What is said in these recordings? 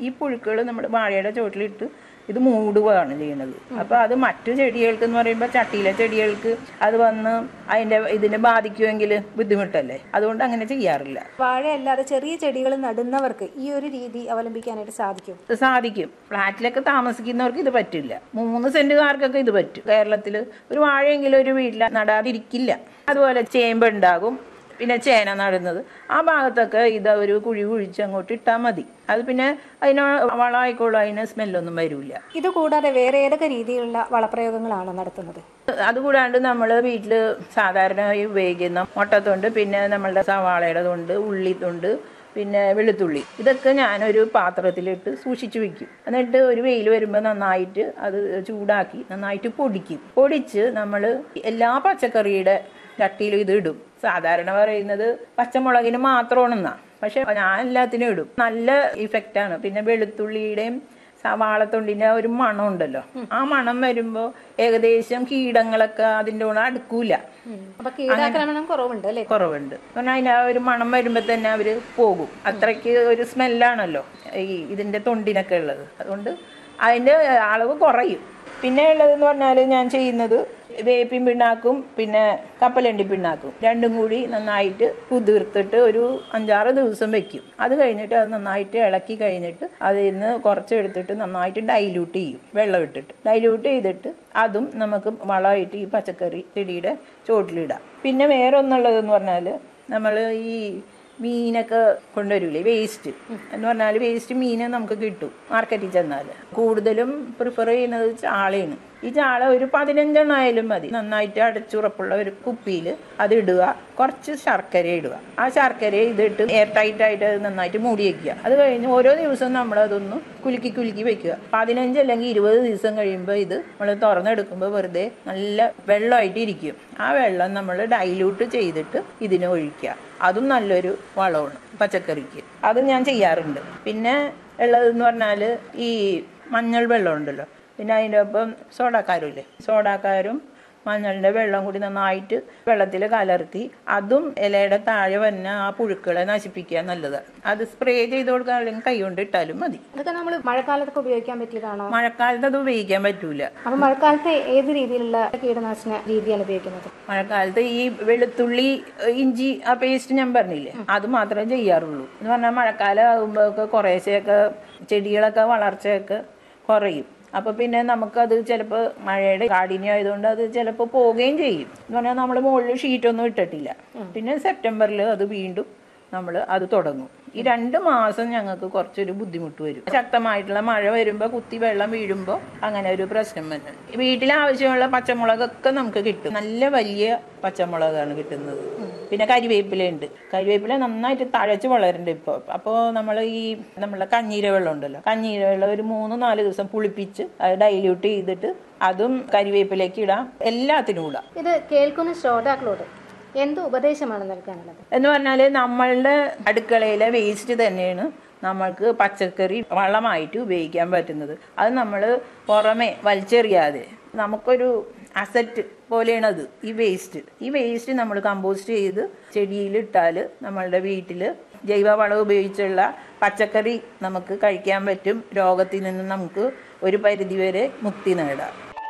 ഈ പുഴുക്കൾ നമ്മുടെ വാഴയുടെ ചോട്ടിലിട്ട് ഇത് മൂടുകയാണ് ചെയ്യുന്നത് അപ്പോൾ അത് മറ്റു ചെടികൾക്ക് എന്ന് പറയുമ്പോൾ ചട്ടിയിലെ ചെടികൾക്ക് അത് വന്ന് അതിൻ്റെ ഇതിനെ ബാധിക്കുമെങ്കിൽ ബുദ്ധിമുട്ടല്ലേ അതുകൊണ്ട് അങ്ങനെ ചെയ്യാറില്ല വാഴയല്ലാതെ ചെറിയ ചെടികൾ നടുന്നവർക്ക് ഈ ഒരു രീതി അവലംബിക്കാനായിട്ട് സാധിക്കും ഇത് സാധിക്കും ഫ്ലാറ്റിലൊക്കെ താമസിക്കുന്നവർക്ക് ഇത് പറ്റില്ല മൂന്ന് സെന്റുകാർക്കൊക്കെ ഇത് പറ്റും കേരളത്തിൽ ഒരു വാഴയെങ്കിലും ഒരു വീട്ടിൽ നടാതിരിക്കില്ല അതുപോലെ ചേമ്പ് ഉണ്ടാകും പിന്നെ ചേന നടുന്നത് ആ ഭാഗത്തൊക്കെ ഇത് ഒരു കുഴി കുഴിച്ച് അങ്ങോട്ട് ഇട്ടാൽ മതി അത് പിന്നെ അതിന് വളമായിക്കോളും അതിന് സ്മെല്ലൊന്നും വരില്ല ഇത് കൂടാതെ വേറെ ഏതൊക്കെ രീതിയിലുള്ള വളപ്രയോഗങ്ങളാണ് നടത്തുന്നത് അതുകൂടാണ്ട് നമ്മൾ വീട്ടിൽ സാധാരണയായി ഉപയോഗിക്കുന്ന മുട്ടത്തൊണ്ട് പിന്നെ നമ്മളുടെ സവാളയുടെ തൊണ്ട് ഉള്ളിത്തൊണ്ട് പിന്നെ വെളുത്തുള്ളി ഇതൊക്കെ ഞാനൊരു പാത്രത്തിലിട്ട് സൂക്ഷിച്ചു വെക്കും എന്നിട്ട് ഒരു വെയിൽ വരുമ്പോൾ നന്നായിട്ട് അത് ചൂടാക്കി നന്നായിട്ട് പൊടിക്കും പൊടിച്ച് നമ്മൾ എല്ലാ പച്ചക്കറിയുടെ ചട്ടിയിലും ഇത് ഇടും സാധാരണ പറയുന്നത് പച്ചമുളകിന് മാത്രമാണെന്നാ പക്ഷെ ഞാൻ എല്ലാത്തിനും ഇടും നല്ല ഇഫക്റ്റാണ് പിന്നെ വെളുത്തുള്ളിയുടെയും സവാളത്തൊണ്ടിന്റെ ഒരു മണം ഉണ്ടല്ലോ ആ മണം വരുമ്പോ ഏകദേശം കീടങ്ങളൊക്കെ അതിന്റെ കൂടെ അടുക്കൂല അപ്പൊ കീടാക്രമണം കുറവുണ്ട് അല്ലേ കുറവുണ്ട് കാരണം അതിന് ആ ഒരു മണം വരുമ്പോ തന്നെ അവര് പോകും അത്രയ്ക്ക് ഒരു സ്മെല്ലാണല്ലോ ഈ ഇതിന്റെ തൊണ്ടിനൊക്കെ ഉള്ളത് അതുകൊണ്ട് അതിന്റെ അളവ് കുറയും പിന്നെ ഉള്ളതെന്ന് പറഞ്ഞാൽ ഞാൻ ചെയ്യുന്നത് വേപ്പിൻ പിണ്ണാക്കും പിന്നെ കപ്പലണ്ടി പിണ്ണാക്കും രണ്ടും കൂടി നന്നായിട്ട് കുതിർത്തിട്ട് ഒരു അഞ്ചാറ് ദിവസം വെക്കും അത് കഴിഞ്ഞിട്ട് അത് നന്നായിട്ട് ഇളക്കി കഴിഞ്ഞിട്ട് അതിൽ നിന്ന് കുറച്ച് എടുത്തിട്ട് നന്നായിട്ട് ഡൈല്യൂട്ട് ചെയ്യും വെള്ളം ഇട്ടിട്ട് ഡൈല്യൂട്ട് ചെയ്തിട്ട് അതും നമുക്ക് വളമായിട്ട് ഈ പച്ചക്കറി ചെടിയുടെ ചോട്ടിലിടാം പിന്നെ വേറെ ഒന്നുള്ളതെന്ന് പറഞ്ഞാൽ നമ്മൾ ഈ മീനൊക്കെ കൊണ്ടുവരൂലേ വേസ്റ്റ് എന്ന് പറഞ്ഞാൽ വേസ്റ്റ് മീൻ നമുക്ക് കിട്ടും മാർക്കറ്റിൽ ചെന്നാൽ കൂടുതലും പ്രിഫർ ചെയ്യുന്നത് ചാളയാണ് ഈ ചാള ഒരു പതിനഞ്ചെണ്ണം ആയാലും മതി നന്നായിട്ട് അടച്ചുറപ്പുള്ള ഒരു കുപ്പിയിൽ അത് ഇടുക കുറച്ച് ശർക്കര ഇടുക ആ ശർക്കര ഇതിട്ട് എയർ ടൈറ്റ് ആയിട്ട് അത് നന്നായിട്ട് മൂടി വയ്ക്കുക അത് കഴിഞ്ഞ് ഓരോ ദിവസവും നമ്മൾ അതൊന്ന് കുലുക്കി കുലുക്കി വെക്കുക പതിനഞ്ച് അല്ലെങ്കിൽ ഇരുപത് ദിവസം കഴിയുമ്പോൾ ഇത് നമ്മൾ തുറന്നെടുക്കുമ്പോൾ വെറുതെ നല്ല വെള്ളമായിട്ട് ഇരിക്കും ആ വെള്ളം നമ്മൾ ഡൈല്യൂട്ട് ചെയ്തിട്ട് ഇതിന് ഒഴിക്കുക അതും നല്ലൊരു വളമാണ് പച്ചക്കറിക്ക് അത് ഞാൻ ചെയ്യാറുണ്ട് പിന്നെ ഉള്ളതെന്ന് പറഞ്ഞാൽ ഈ മഞ്ഞൾ വെള്ളം ഉണ്ടല്ലോ പിന്നെ അതിൻ്റെ ഒപ്പം സോഡാക്കാരും ഇല്ലേ സോഡാക്കാരും മഞ്ഞളിൻ്റെ വെള്ളം കൂടി നന്നായിട്ട് വെള്ളത്തിൽ കലർത്തി അതും ഇലയുടെ താഴെ വന്ന ആ പുഴുക്കളെ നശിപ്പിക്കുക നല്ലതാണ് അത് സ്പ്രേ ചെയ്ത് കൊടുക്കുക അല്ലെങ്കിൽ കൈ കൊണ്ട് ഇട്ടാലും മതി ഇതൊക്കെ നമ്മൾ മഴക്കാലത്തൊക്കെ ഉപയോഗിക്കാൻ പറ്റിയതാണോ മഴക്കാലത്ത് അത് ഉപയോഗിക്കാൻ പറ്റൂല അപ്പൊ മഴക്കാലത്ത് ഏത് രീതിയിലുള്ള കീടനാശിന രീതിയാണ് ഉപയോഗിക്കുന്നത് മഴക്കാലത്ത് ഈ വെളുത്തുള്ളി ഇഞ്ചി ആ പേസ്റ്റ് ഞാൻ പറഞ്ഞില്ലേ അത് മാത്രമേ ചെയ്യാറുള്ളൂ എന്ന് പറഞ്ഞാൽ മഴക്കാലം ആകുമ്പോഴൊക്കെ കുറേശ്ശെയൊക്കെ ചെടികളൊക്കെ വളർച്ചയൊക്കെ കുറയും അപ്പൊ പിന്നെ നമുക്കത് ചിലപ്പോൾ മഴയുടെ കാഠിന്യം ആയതുകൊണ്ട് അത് ചിലപ്പോൾ പോവുകയും ചെയ്യും എന്ന് പറഞ്ഞാൽ നമ്മൾ മുകളിൽ ഷീറ്റൊന്നും ഇട്ടിട്ടില്ല പിന്നെ സെപ്റ്റംബറിൽ അത് വീണ്ടും നമ്മൾ അത് തുടങ്ങും ഈ രണ്ട് മാസം ഞങ്ങൾക്ക് കുറച്ചൊരു ബുദ്ധിമുട്ട് വരും ശക്തമായിട്ടുള്ള മഴ വരുമ്പോൾ കുത്തി വെള്ളം വീഴുമ്പോൾ അങ്ങനെ ഒരു പ്രശ്നം വരും വീട്ടിൽ ആവശ്യമുള്ള പച്ചമുളകൊക്കെ നമുക്ക് കിട്ടും നല്ല വലിയ പച്ചമുളകാണ് കിട്ടുന്നത് പിന്നെ കരിവേപ്പിലയുണ്ട് കരിവേപ്പില നന്നായിട്ട് തഴച്ച് വളരുന്നുണ്ട് ഇപ്പോൾ അപ്പോൾ നമ്മൾ ഈ നമ്മളെ കഞ്ഞീര വെള്ളം ഉണ്ടല്ലോ കഞ്ഞീര വെള്ളം ഒരു മൂന്ന് നാല് ദിവസം പുളിപ്പിച്ച് അത് ഡൈല്യൂട്ട് ചെയ്തിട്ട് അതും കരിവേപ്പിലേക്ക് ഇടാം എല്ലാത്തിനും ഇടാം ഇത് കേൾക്കുന്ന ശ്രോതാക്കളോട് എന്ത് ഉപദേശമാണ് നൽകാനുള്ളത് എന്ന് പറഞ്ഞാൽ നമ്മളുടെ അടുക്കളയിലെ വേസ്റ്റ് തന്നെയാണ് നമ്മൾക്ക് പച്ചക്കറി വളമായിട്ട് ഉപയോഗിക്കാൻ പറ്റുന്നത് അത് നമ്മൾ പുറമെ വലിച്ചെറിയാതെ നമുക്കൊരു അസറ്റ് പോലെയാണ് അത് ഈ വേസ്റ്റ് ഈ വേസ്റ്റ് നമ്മൾ കമ്പോസ്റ്റ് ചെയ്ത് ചെടിയിലിട്ടാൽ നമ്മളുടെ വീട്ടിൽ ജൈവവളം ഉപയോഗിച്ചുള്ള പച്ചക്കറി നമുക്ക് കഴിക്കാൻ പറ്റും രോഗത്തിൽ നിന്ന് നമുക്ക് ഒരു പരിധിവരെ മുക്തി നേടാം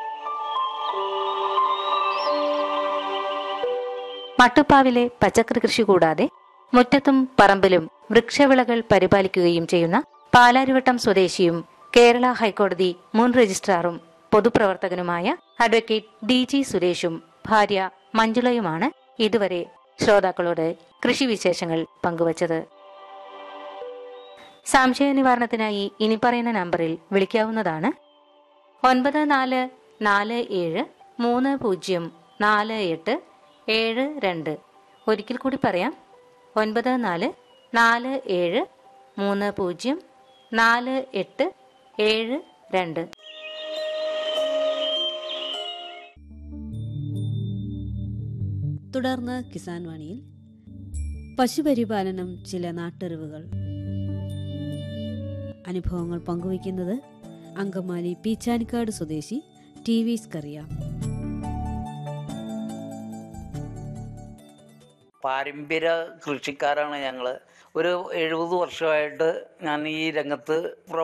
മട്ടുപ്പാവിലെ പച്ചക്കറി കൃഷി കൂടാതെ മുറ്റത്തും പറമ്പിലും വൃക്ഷവിളകൾ പരിപാലിക്കുകയും ചെയ്യുന്ന പാലാരിവട്ടം സ്വദേശിയും കേരള ഹൈക്കോടതി മുൻ രജിസ്ട്രാറും പൊതുപ്രവർത്തകനുമായ അഡ്വക്കേറ്റ് ഡി ജി സുരേഷും ഭാര്യ മഞ്ജുളയുമാണ് ഇതുവരെ ശ്രോതാക്കളോട് കൃഷിവിശേഷങ്ങൾ പങ്കുവച്ചത് സംശയ നിവാരണത്തിനായി ഇനി പറയുന്ന നമ്പറിൽ വിളിക്കാവുന്നതാണ് ഒൻപത് നാല് നാല് ഏഴ് മൂന്ന് പൂജ്യം നാല് എട്ട് ഏഴ് രണ്ട് ഒരിക്കൽ കൂടി പറയാം ഒൻപത് നാല് നാല് ഏഴ് മൂന്ന് പൂജ്യം നാല് എട്ട് ഏഴ് രണ്ട് തുടർന്ന് കിസാൻ വാണിയിൽ പശുപരിപാലനം ചില നാട്ടറിവുകൾ അനുഭവങ്ങൾ പങ്കുവയ്ക്കുന്നത് അങ്കമാലി പീച്ചാനിക്കാട് സ്വദേശി ടി വി സ്കറിയ പാരമ്പര്യ കൃഷിക്കാരാണ് ഞങ്ങൾ ഒരു എഴുപത് വർഷമായിട്ട് ഞാൻ ഈ രംഗത്ത്